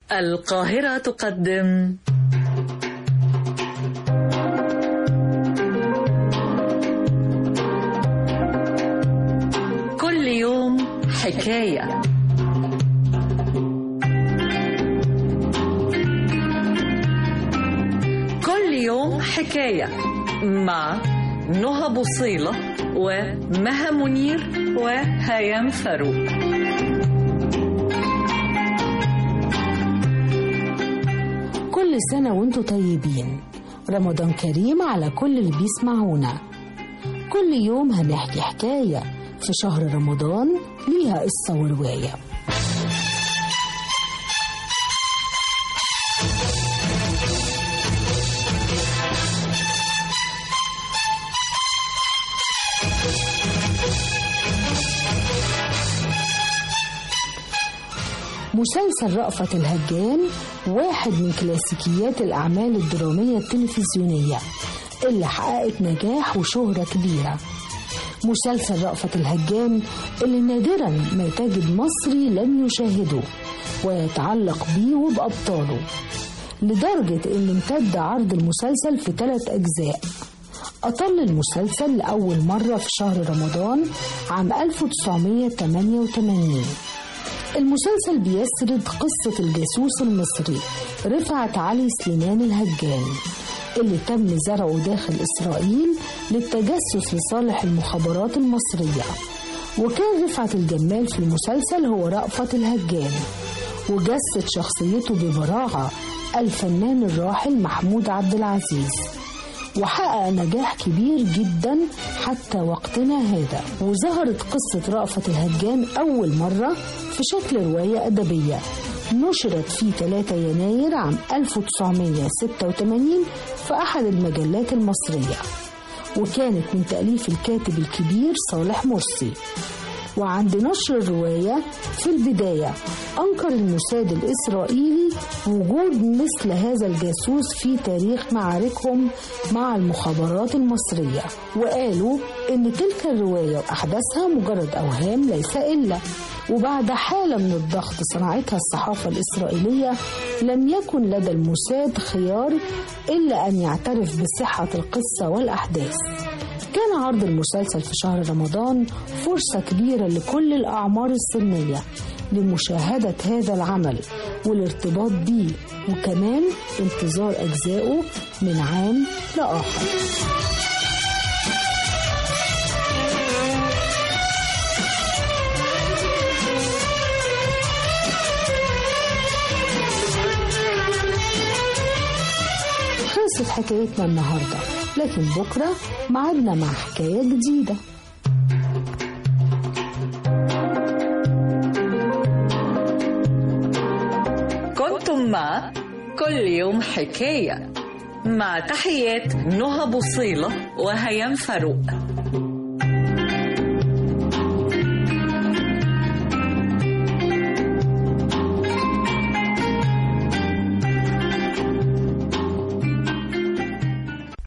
القاهرة تقدم كل يوم حكاية كل يوم حكاية مع نهى بوصيلة ومها منير وهيام فاروق كل سنة وانتم طيبين رمضان كريم على كل اللي بيسمعونا كل يوم هنحكي حكاية في شهر رمضان ليها قصة ورواية مسلسل رأفت الهجان واحد من كلاسيكيات الأعمال الدرامية التلفزيونية اللي حققت نجاح وشهرة كبيرة مسلسل رأفت الهجان اللي نادرا ما تجد مصري لم يشاهده ويتعلق بيه وبأبطاله لدرجة إن امتد عرض المسلسل في ثلاث أجزاء أطل المسلسل لأول مرة في شهر رمضان عام 1988 المسلسل بيسرد قصة الجاسوس المصري رفعت علي سليمان الهجان اللي تم زرعه داخل إسرائيل للتجسس لصالح المخابرات المصرية وكان رفعت الجمال في المسلسل هو رأفت الهجان وجسد شخصيته ببراعة الفنان الراحل محمود عبد العزيز وحقق نجاح كبير جدا حتى وقتنا هذا وظهرت قصة رأفت الهجان أول مرة في شكل رواية أدبية نشرت في 3 يناير عام 1986 في أحد المجلات المصرية وكانت من تأليف الكاتب الكبير صالح مرسي وعند نشر الرواية في البداية أنكر الموساد الإسرائيلي وجود مثل هذا الجاسوس في تاريخ معاركهم مع المخابرات المصرية وقالوا إن تلك الرواية وأحداثها مجرد أوهام ليس إلا وبعد حالة من الضغط صنعتها الصحافة الإسرائيلية لم يكن لدى الموساد خيار إلا أن يعترف بصحة القصة والأحداث كان عرض المسلسل في شهر رمضان فرصة كبيرة لكل الأعمار السنية لمشاهدة هذا العمل والارتباط بيه وكمان انتظار أجزائه من عام لآخر خلصت حكايتنا النهارده لكن بكره معادنا مع حكايه جديده كنتم مع كل يوم حكاية مع تحيات نهى بوصيلة وهيام فاروق